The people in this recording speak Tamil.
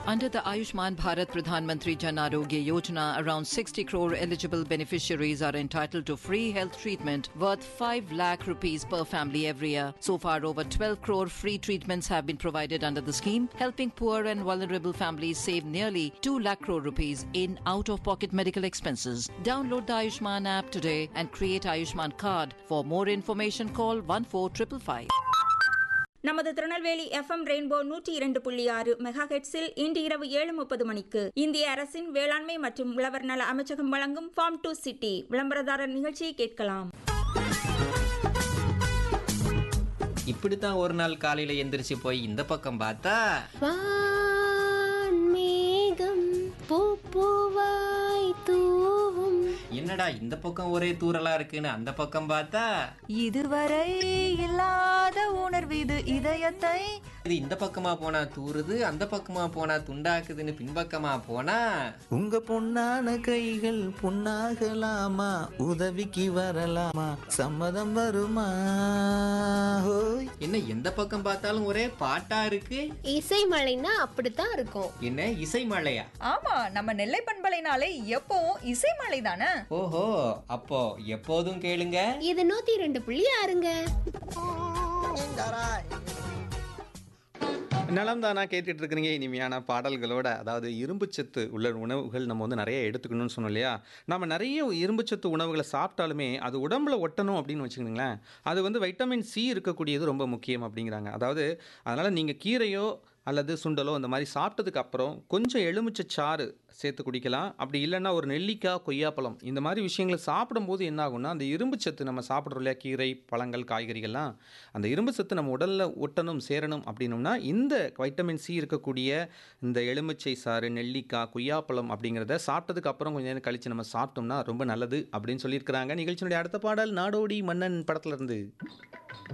Under the Ayushman Bharat Pradhan Mantri Jan Arogya Yojana, around 60 crore eligible beneficiaries are entitled to free health treatment worth 5 lakh rupees per family every year. So far, over 12 crore free treatments have been provided under the scheme, helping poor and vulnerable families save nearly 2 lakh crore rupees in out-of-pocket medical expenses. Download the Ayushman app today and create Ayushman card. For more information, call 14555. நமது திருநெல்வேலி எஃப்எம் ரெயின்போ நூற்றி இரண்டு புள்ளி ஆறு மெகா ஹெட்ஸில் இன்று இரவு ஏழு முப்பது மணிக்கு இந்திய அரசின் வேளாண்மை மற்றும் உழவர் நல அமைச்சகம் வழங்கும் ஃபார்ம் டு சிட்டி விளம்பரதாரர் நிகழ்ச்சியை கேட்கலாம் இப்படித்தான் ஒரு நாள் காலையில எந்திரிச்சு போய் இந்த பக்கம் பார்த்தா வான்மேகம் பூப்பூவாய் தூவும் என்னடா இந்த பக்கம் ஒரே தூரலா இருக்குன்னு அந்த பக்கம் பார்த்தா இதுவரை இல்லாத உணர்வு இது இதயத்தை இது இந்த பக்கமா போனா தூறுது அந்த பக்கமா போனா துண்டாக்குதுன்னு பின்பக்கமா போனா உங்க பொன்னான கைகள் பொன்னாகலாமா உதவிக்கு வரலாமா சம்மதம் வருமா ஹோய் என்ன எந்த பக்கம் பார்த்தாலும் ஒரே பாட்டா இருக்கு இசை மழைன்னா அப்படித்தான் இருக்கும் என்ன இசை மழையா ஆமா நம்ம நெல்லை பண்பலைனாலே எப்பவும் இசை மலை தானே ஓஹோ அப்போ எப்போதும் கேளுங்க இது நூத்தி ரெண்டு புள்ளி ஆறுங்க நலம் தானா கேட்டுட்டு இருக்கிறீங்க இனிமையான பாடல்களோட அதாவது இரும்புச்சத்து உள்ள உணவுகள் நம்ம வந்து நிறைய எடுத்துக்கணும்னு சொன்னோம் இல்லையா நம்ம நிறைய இரும்புச்சத்து உணவுகளை சாப்பிட்டாலுமே அது உடம்புல ஒட்டணும் அப்படின்னு வச்சுக்கோங்களேன் அது வந்து வைட்டமின் சி இருக்கக்கூடியது ரொம்ப முக்கியம் அப்படிங்கிறாங்க அதாவது அதனால் நீங்கள் கீரையோ அல்லது சுண்டலோ அந்த மாதிரி சாப்பிட்டதுக்கு அப்புறம் கொஞ்சம் எலுமிச்சை சாறு சேர்த்து குடிக்கலாம் அப்படி இல்லைன்னா ஒரு நெல்லிக்காய் கொய்யாப்பழம் இந்த மாதிரி விஷயங்களை சாப்பிடும்போது என்ன ஆகும்னா அந்த இரும்பு சத்து நம்ம சாப்பிட்றோம் இல்லையா கீரை பழங்கள் காய்கறிகள்லாம் அந்த இரும்பு சத்து நம்ம உடலில் ஒட்டணும் சேரணும் அப்படின்னோம்னா இந்த வைட்டமின் சி இருக்கக்கூடிய இந்த எலுமிச்சை சாறு நெல்லிக்காய் கொய்யாப்பழம் அப்படிங்கிறத சாப்பிட்டதுக்கு அப்புறம் கொஞ்சம் நேரம் கழித்து நம்ம சாப்பிட்டோம்னா ரொம்ப நல்லது அப்படின்னு சொல்லியிருக்கிறாங்க நிகழ்ச்சியினுடைய அடுத்த பாடல் நாடோடி மன்னன் படத்துல இருந்து